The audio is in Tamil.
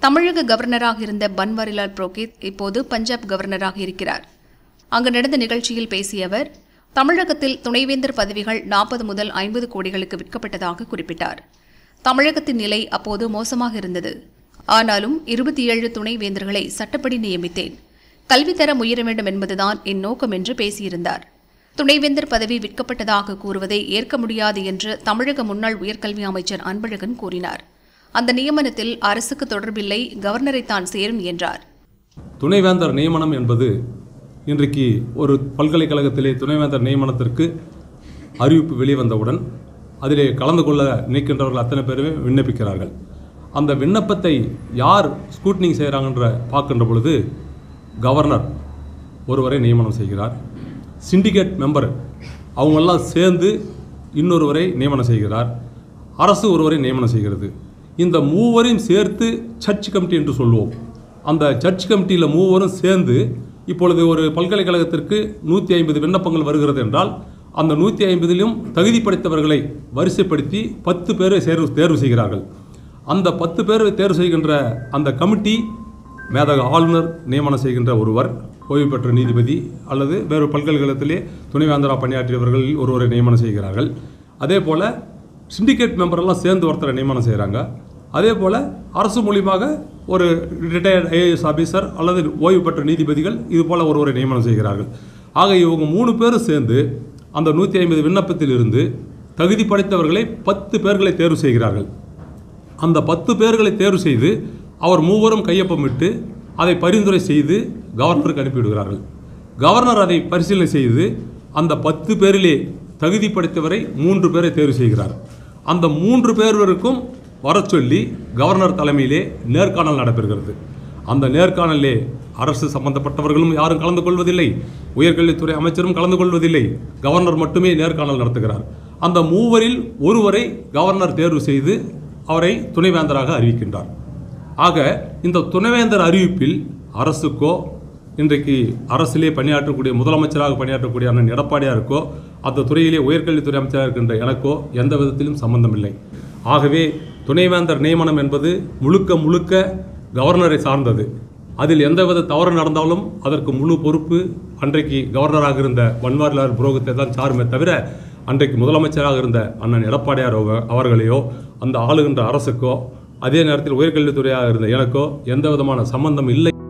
தமிழக கவர்னராக இருந்த பன்வாரிலால் புரோஹித் இப்போது பஞ்சாப் கவர்னராக இருக்கிறார் அங்கு நடந்த நிகழ்ச்சியில் பேசிய அவர் தமிழகத்தில் துணைவேந்தர் பதவிகள் நாற்பது முதல் ஐம்பது கோடிகளுக்கு விற்கப்பட்டதாக குறிப்பிட்டார் தமிழகத்தின் நிலை அப்போது மோசமாக இருந்தது ஆனாலும் இருபத்தி ஏழு துணைவேந்தர்களை சட்டப்படி நியமித்தேன் கல்வித்தரம் உயர வேண்டும் என்பதுதான் என் நோக்கம் என்று பேசியிருந்தார் துணைவேந்தர் பதவி விற்கப்பட்டதாக கூறுவதை ஏற்க முடியாது என்று தமிழக முன்னாள் உயர்கல்வி அமைச்சர் அன்பழகன் கூறினார் அந்த நியமனத்தில் அரசுக்கு தொடர்பில்லை கவர்னரை தான் சேரும் என்றார் துணைவேந்தர் நியமனம் என்பது இன்றைக்கு ஒரு பல்கலைக்கழகத்திலே துணைவேந்தர் நியமனத்திற்கு அறிவிப்பு வெளிவந்தவுடன் அதிலே கலந்து கொள்ள நினைக்கின்றவர்கள் அத்தனை பேருமே விண்ணப்பிக்கிறார்கள் அந்த விண்ணப்பத்தை யார் ஸ்கூட்னிங் செய்கிறாங்கன்ற பார்க்கின்ற பொழுது கவர்னர் ஒருவரை நியமனம் செய்கிறார் சிண்டிகேட் மெம்பர் அவங்கெல்லாம் சேர்ந்து இன்னொருவரை நியமனம் செய்கிறார் அரசு ஒருவரை நியமனம் செய்கிறது இந்த மூவரையும் சேர்த்து சர்ச் கமிட்டி என்று சொல்லுவோம் அந்த சர்ச் கமிட்டியில் மூவரும் சேர்ந்து இப்பொழுது ஒரு பல்கலைக்கழகத்திற்கு நூற்றி ஐம்பது விண்ணப்பங்கள் வருகிறது என்றால் அந்த நூற்றி ஐம்பதிலும் தகுதி படைத்தவர்களை வரிசைப்படுத்தி பத்து பேரை தேர்வு தேர்வு செய்கிறார்கள் அந்த பத்து பேரை தேர்வு செய்கின்ற அந்த கமிட்டி மேதக ஆளுநர் நியமனம் செய்கின்ற ஒருவர் ஓய்வு பெற்ற நீதிபதி அல்லது வேறு பல்கலைக்கழகத்திலே துணைவேந்தரா பணியாற்றியவர்கள் ஒருவரை நியமனம் செய்கிறார்கள் அதே போல் சிண்டிகேட் மெம்பரெல்லாம் சேர்ந்து ஒருத்தரை நியமனம் செய்கிறாங்க அதே போல் அரசு மூலியமாக ஒரு ரிட்டையர்ட் ஐஏஎஸ் ஆஃபீஸர் அல்லது ஓய்வு பெற்ற நீதிபதிகள் இது போல் ஒருவரை நியமனம் செய்கிறார்கள் ஆக இவங்க மூணு பேரும் சேர்ந்து அந்த நூற்றி ஐம்பது விண்ணப்பத்திலிருந்து தகுதி படைத்தவர்களை பத்து பேர்களை தேர்வு செய்கிறார்கள் அந்த பத்து பேர்களை தேர்வு செய்து அவர் மூவரும் கையொப்பமிட்டு அதை பரிந்துரை செய்து கவர்னருக்கு அனுப்பிவிடுகிறார்கள் கவர்னர் அதை பரிசீலனை செய்து அந்த பத்து பேரிலே தகுதி படைத்தவரை மூன்று பேரை தேர்வு செய்கிறார் அந்த மூன்று பேர்களுக்கும் வரச் சொல்லி கவர்னர் தலைமையிலே நேர்காணல் நடைபெறுகிறது அந்த நேர்காணலிலே அரசு சம்பந்தப்பட்டவர்களும் யாரும் கலந்து கொள்வதில்லை உயர்கல்வித்துறை அமைச்சரும் கலந்து கொள்வதில்லை கவர்னர் மட்டுமே நேர்காணல் நடத்துகிறார் அந்த மூவரில் ஒருவரை கவர்னர் தேர்வு செய்து அவரை துணைவேந்தராக அறிவிக்கின்றார் ஆக இந்த துணைவேந்தர் அறிவிப்பில் அரசுக்கோ இன்றைக்கு அரசிலே பணியாற்றக்கூடிய முதலமைச்சராக பணியாற்றக்கூடிய அண்ணன் எடப்பாடியாருக்கோ அந்த துறையிலே உயர்கல்வித்துறை அமைச்சராக இருக்கின்ற எனக்கோ எந்த விதத்திலும் சம்பந்தம் இல்லை ஆகவே துணைவேந்தர் நியமனம் என்பது முழுக்க முழுக்க கவர்னரை சார்ந்தது அதில் எந்தவித தவறு நடந்தாலும் அதற்கு முழு பொறுப்பு அன்றைக்கு கவர்னராக இருந்த பன்வாரிலால் புரோகித்தை தான் சாருமே தவிர அன்றைக்கு முதலமைச்சராக இருந்த அண்ணன் எடப்பாடியார் அவ- அவர்களையோ அந்த ஆளுகின்ற அரசுக்கோ அதே நேரத்தில் உயர்கல்வித்துறையாக இருந்த எனக்கோ எந்த விதமான சம்பந்தம் இல்லை